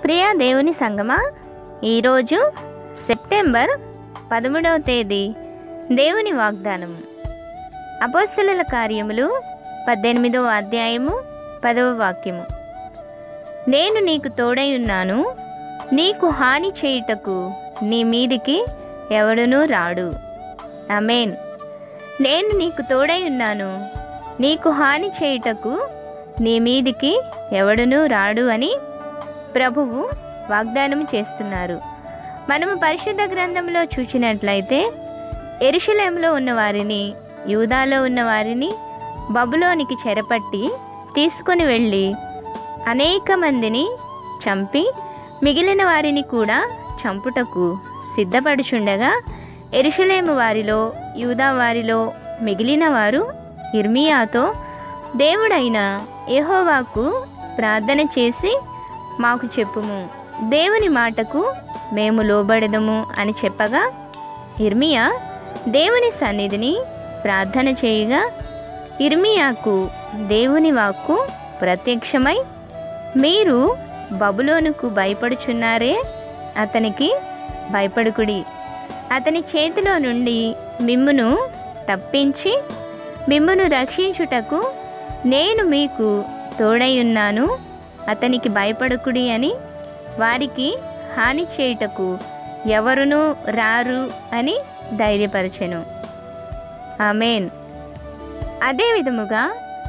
ప్రియ దేవుని సంగమా ఈరోజు సెప్టెంబర్ పదమూడవ తేదీ దేవుని వాగ్దానము అపోస్తలుల కార్యములు పద్దెనిమిదవ అధ్యాయము పదవ వాక్యము నేను నీకు తోడై ఉన్నాను నీకు హాని చేయుటకు నీ మీదికి ఎవడునూ రాడు అమేన్ నేను నీకు తోడై ఉన్నాను నీకు హాని చేయుటకు నీ మీదికి ఎవడునూ రాడు అని ప్రభువు వాగ్దానం చేస్తున్నారు మనము పరిశుద్ధ గ్రంథంలో చూచినట్లయితే ఎరుషలేంలో ఉన్న వారిని యూదాలో ఉన్న వారిని బబులోనికి చెరపట్టి తీసుకొని వెళ్ళి అనేక మందిని చంపి మిగిలిన వారిని కూడా చంపుటకు సిద్ధపడుచుండగా ఎరుషలేము వారిలో యూదా వారిలో మిగిలిన వారు ఇర్మియాతో దేవుడైన యెహోవాకు ప్రార్థన చేసి మాకు చెప్పుము దేవుని మాటకు మేము లోబడదము అని చెప్పగా ఇర్మియా దేవుని సన్నిధిని ప్రార్థన చేయగా ఇర్మియాకు దేవుని వాక్కు ప్రత్యక్షమై మీరు బబులోనుకు భయపడుచున్నారే అతనికి భయపడుకుడి అతని చేతిలో నుండి మిమ్మును తప్పించి మిమ్మును రక్షించుటకు నేను మీకు తోడై ఉన్నాను అతనికి భయపడకుడి అని వారికి హాని చేయుటకు ఎవరునూ రారు అని ధైర్యపరచెను ఆమెన్ అదే విధముగా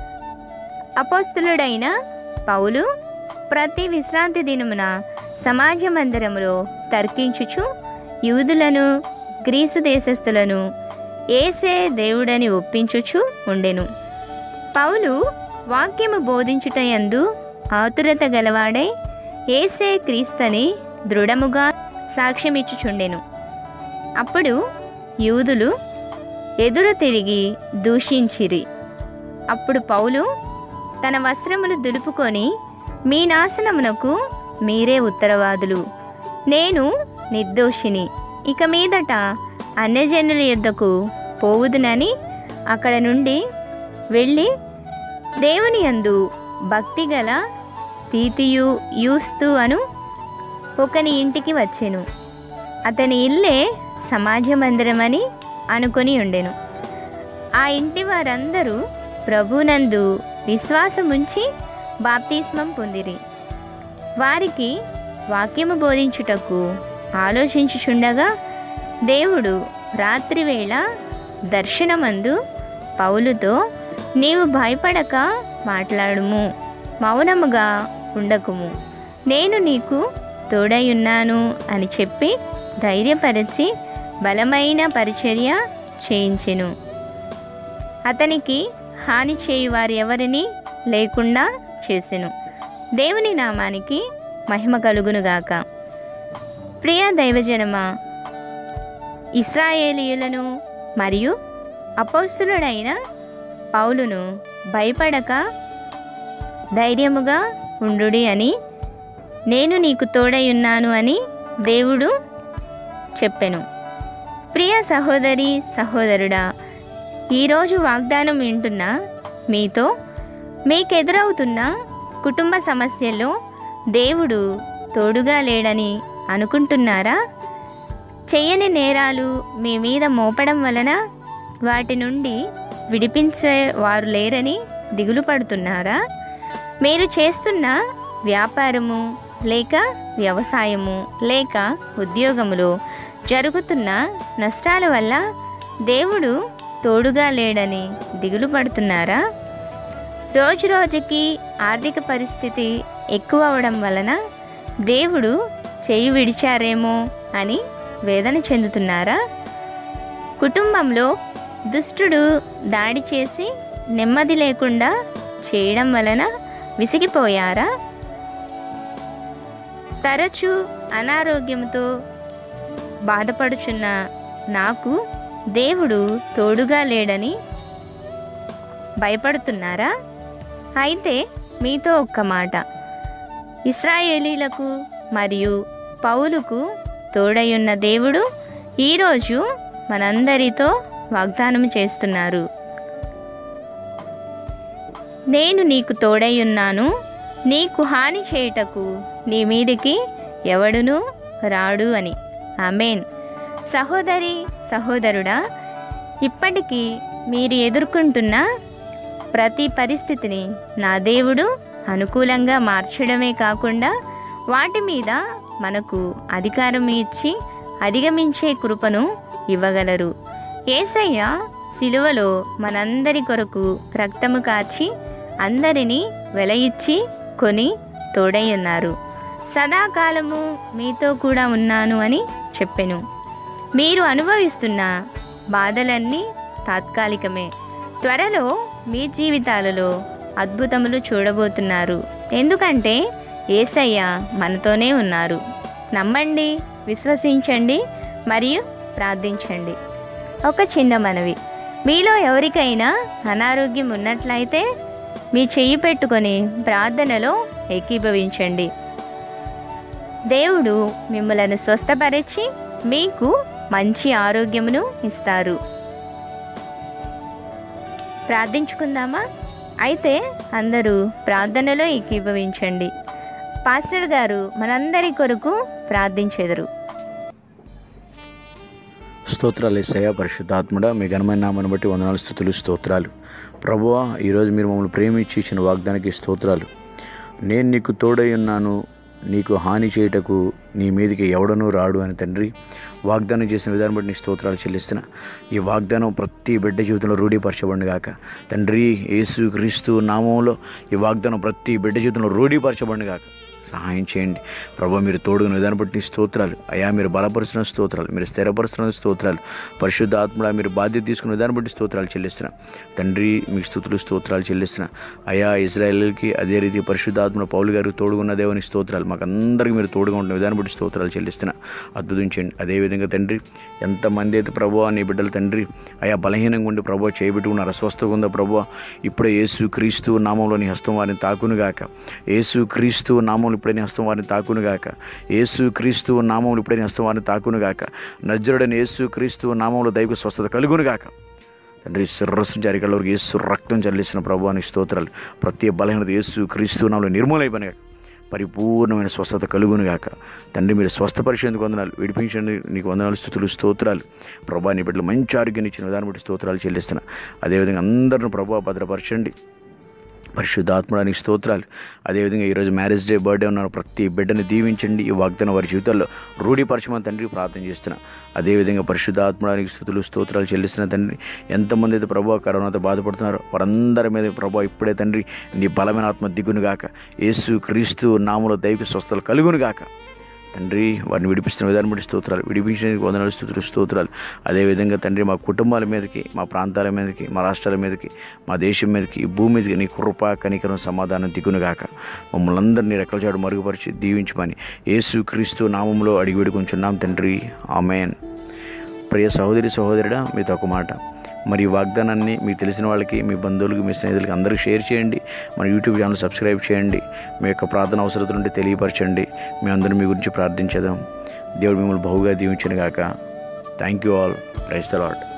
అపోస్తులుడైన పౌలు ప్రతి విశ్రాంతి దినమున సమాజ మందిరములో తర్కించుచు యూదులను గ్రీసు దేశస్థులను ఏసే దేవుడని ఒప్పించుచు ఉండెను పౌలు వాక్యము బోధించుటయందు ఆతురత గలవాడై ఏసే క్రీస్తని దృఢముగా సాక్ష్యమిచ్చుచుండెను అప్పుడు యూదులు ఎదురు తిరిగి దూషించిరి అప్పుడు పౌలు తన వస్త్రములు దులుపుకొని మీ నాశనమునకు మీరే ఉత్తరవాదులు నేను నిర్దోషిని ఇక మీదట అన్యజనుల యుద్ధకు పోవుదునని అక్కడ నుండి వెళ్ళి దేవుని యందు భక్తిగల తీతియు యూస్తు అను ఒకని ఇంటికి వచ్చెను అతని ఇల్లే సమాజ మందిరమని అనుకొని ఉండెను ఆ ఇంటి వారందరూ ప్రభునందు విశ్వాసముంచి బాప్తిస్మం పొందిరి వారికి వాక్యము బోధించుటకు ఆలోచించుచుండగా దేవుడు రాత్రివేళ దర్శనమందు పౌలుతో నీవు భయపడక మాట్లాడుము మౌనముగా ఉండకుము నేను నీకు తోడయున్నాను అని చెప్పి ధైర్యపరచి బలమైన పరిచర్య చేయించెను అతనికి హాని చేయువారు ఎవరిని లేకుండా చేసెను దేవుని నామానికి మహిమ కలుగునుగాక ప్రియ దైవజనమా ఇస్రాయేలీయులను మరియు అపౌసులుడైన పౌలును భయపడక ధైర్యముగా ఉండుడి అని నేను నీకు తోడై ఉన్నాను అని దేవుడు చెప్పెను ప్రియ సహోదరి సహోదరుడా ఈరోజు వాగ్దానం వింటున్న మీతో మీకెదురవుతున్న కుటుంబ సమస్యల్లో దేవుడు తోడుగా లేడని అనుకుంటున్నారా చెయ్యని నేరాలు మీ మీద మోపడం వలన వాటి నుండి విడిపించే వారు లేరని దిగులు పడుతున్నారా మీరు చేస్తున్న వ్యాపారము లేక వ్యవసాయము లేక ఉద్యోగములో జరుగుతున్న నష్టాల వల్ల దేవుడు తోడుగా లేడని దిగులు పడుతున్నారా రోజు రోజుకి ఆర్థిక పరిస్థితి ఎక్కువ అవడం వలన దేవుడు చేయి విడిచారేమో అని వేదన చెందుతున్నారా కుటుంబంలో దుష్టుడు దాడి చేసి నెమ్మది లేకుండా చేయడం వలన విసిగిపోయారా తరచూ అనారోగ్యంతో బాధపడుచున్న నాకు దేవుడు తోడుగా లేడని భయపడుతున్నారా అయితే మీతో ఒక్క మాట ఇస్రాయేలీలకు మరియు పౌలుకు తోడయున్న దేవుడు ఈరోజు మనందరితో వాగ్దానం చేస్తున్నారు నేను నీకు తోడై ఉన్నాను నీకు హాని చేయుటకు నీ మీదికి ఎవడును రాడు అని ఆమెన్ సహోదరి సహోదరుడా ఇప్పటికీ మీరు ఎదుర్కొంటున్న ప్రతి పరిస్థితిని నా దేవుడు అనుకూలంగా మార్చడమే కాకుండా వాటి మీద మనకు అధికారం ఇచ్చి అధిగమించే కృపను ఇవ్వగలరు ఏసయ్య సిలువలో మనందరి కొరకు రక్తము కాచి అందరినీ వెల ఇచ్చి కొని తోడై ఉన్నారు సదాకాలము మీతో కూడా ఉన్నాను అని చెప్పెను మీరు అనుభవిస్తున్న బాధలన్నీ తాత్కాలికమే త్వరలో మీ జీవితాలలో అద్భుతములు చూడబోతున్నారు ఎందుకంటే ఏసయ్య మనతోనే ఉన్నారు నమ్మండి విశ్వసించండి మరియు ప్రార్థించండి ఒక చిన్న మనవి మీలో ఎవరికైనా అనారోగ్యం ఉన్నట్లయితే మీ చెయ్యి పెట్టుకొని ప్రార్థనలో ఏకీభవించండి దేవుడు మిమ్మలను స్వస్థపరిచి మీకు మంచి ఆరోగ్యమును ఇస్తారు ప్రార్థించుకుందామా అయితే అందరూ ప్రార్థనలో ఏకీభవించండి పాస్టర్ గారు మనందరి కొరకు ప్రార్థించెదరు స్తోత్రాలు ఎస్సయ్య పరిశుద్ధాత్ముడ మీ ఘనమైన నామను బట్టి వందనాలు స్థుతులు స్తోత్రాలు ప్రభువా ఈరోజు మీరు మమ్మల్ని ప్రేమించి ఇచ్చిన వాగ్దానికి స్తోత్రాలు నేను నీకు తోడై ఉన్నాను నీకు హాని చేయుటకు నీ మీదికి ఎవడనూ రాడు అని తండ్రి వాగ్దానం చేసిన విధానం బట్టి నీ స్తోత్రాలు చెల్లిస్తున్నా ఈ వాగ్దానం ప్రతి బిడ్డ జీవితంలో రూఢీపరచబడి గాక తండ్రి యేసు క్రీస్తు నామంలో ఈ వాగ్దానం ప్రతి బిడ్డ జీవితంలో రూఢీపరచబడి గాక సహాయం చేయండి ప్రభు మీరు తోడుగున విధానం బట్టి నీ స్తోత్రాలు అయా మీరు బలపరుచిన స్తోత్రాలు మీరు స్థిరపరుస్తున్న స్తోత్రాలు పరిశుద్ధ ఆత్మడ మీరు బాధ్యత తీసుకున్న విధానం బట్టి స్తోత్రాలు చెల్లిస్తున్నా తండ్రి మీకు స్థుతులు స్తోత్రాలు చెల్లిస్తున్నా అయా ఇజ్రాయేల్కి అదే రీతి పరిశుద్ధాత్మ పౌలు గారికి తోడుగున్న దేవుని స్తోత్రాలు మాకు అందరికీ మీరు తోడుగా ఉంటున్న విధానం బట్టి స్తోత్రాలు చెల్లిస్తున్నా అద్భుతించండి అదేవిధంగా తండ్రి ఎంతమంది అయితే ప్రభు నీ బిడ్డలు తండ్రి అయా బలహీనంగా ఉండి ప్రభు చేయబెట్టుకున్నారు అస్వస్థగా ఉందా ప్రభు ఇప్పుడే యేసు క్రీస్తు నామంలో నీ హస్తం వారిని తాకునుగాక యేసు క్రీస్తు నామంలో ఇప్పుడే నీ హస్తం వారిని తాకునుగాక యేసు క్రీస్తు నామంలో ఇప్పుడే నీ హస్తం వారిని తాకునుగాక నజ్జరుడని యేసు క్రీస్తు నామంలో దైవ స్వస్థత కలుగునుగాక తండ్రి శిరస్సు జరిగల వరకు యేసు రక్తం చల్లిసిన ప్రభు అని స్తోత్రాలు ప్రతి బలహీనత యేసు క్రీస్తు నామంలో నిర్మూలైపోయినాయి పరిపూర్ణమైన స్వస్థత కలుగునుగాక తండ్రి మీరు స్వస్థపరిచేందుకు వందనాలు విడిపించేందుకు నీకు వందనాలు స్థుతులు స్తోత్రాలు ప్రభా నీ బిడ్డలు మంచి ఆరోగ్యాన్ని ఇచ్చిన విధానం బట్టి స్తోత్రాలు చెల్లిస్తున్నా అదేవిధంగా అందరిని ప్రభా భద్రపరచండి పరిశుద్ధాత్మడానికి స్తోత్రాలు అదేవిధంగా ఈరోజు మ్యారేజ్ డే బర్త్డే ఉన్న ప్రతి బిడ్డని దీవించండి ఈ వాగ్దానం వారి జీవితాల్లో రూఢీపరచమని తండ్రి ప్రార్థన చేస్తున్నా అదేవిధంగా పరిశుద్ధాత్మడానికి స్థుతులు స్తోత్రాలు చెల్లిస్తున్న తండ్రి ఎంతమంది అయితే ప్రభావ కరోనాతో బాధపడుతున్నారో వారందరి మీద ప్రభావ ఇప్పుడే తండ్రి నీ బలమైన ఆత్మ దిగును గాక యేసు క్రీస్తు నామలో దైవ స్వస్థలు కలుగును గాక తండ్రి వారిని విడిపిస్తున్న విధానం బట్టి స్తోత్రాలు విడిపించడానికి వందనాలు స్థుతులు స్తోత్రాలు అదేవిధంగా తండ్రి మా కుటుంబాల మీదకి మా ప్రాంతాల మీదకి మా రాష్ట్రాల మీదకి మా దేశం మీదకి ఈ భూమి మీదకి నీ కృప కనికరం సమాధానం దిగునుగాక మమ్మల్ని అందరినీ రెక్కల చాడు మరుగుపరిచి దీవించమని యేసు క్రీస్తు నామంలో అడిగి వేడుకొంచున్నాం తండ్రి ఆమెన్ ప్రియ సహోదరి సహోదరుడా మీతో ఒక మాట మరి ఈ వాగ్దానాన్ని మీకు తెలిసిన వాళ్ళకి మీ బంధువులకి మీ స్నేహితులకి అందరికీ షేర్ చేయండి మన యూట్యూబ్ ఛానల్ సబ్స్క్రైబ్ చేయండి మీ యొక్క ప్రార్థన అవసరతలు ఉంటే తెలియపరచండి మీ అందరూ మీ గురించి ప్రార్థించేద్దాం దేవుడు మిమ్మల్ని బహుగా దీవించిన గాక thank you all praise the lord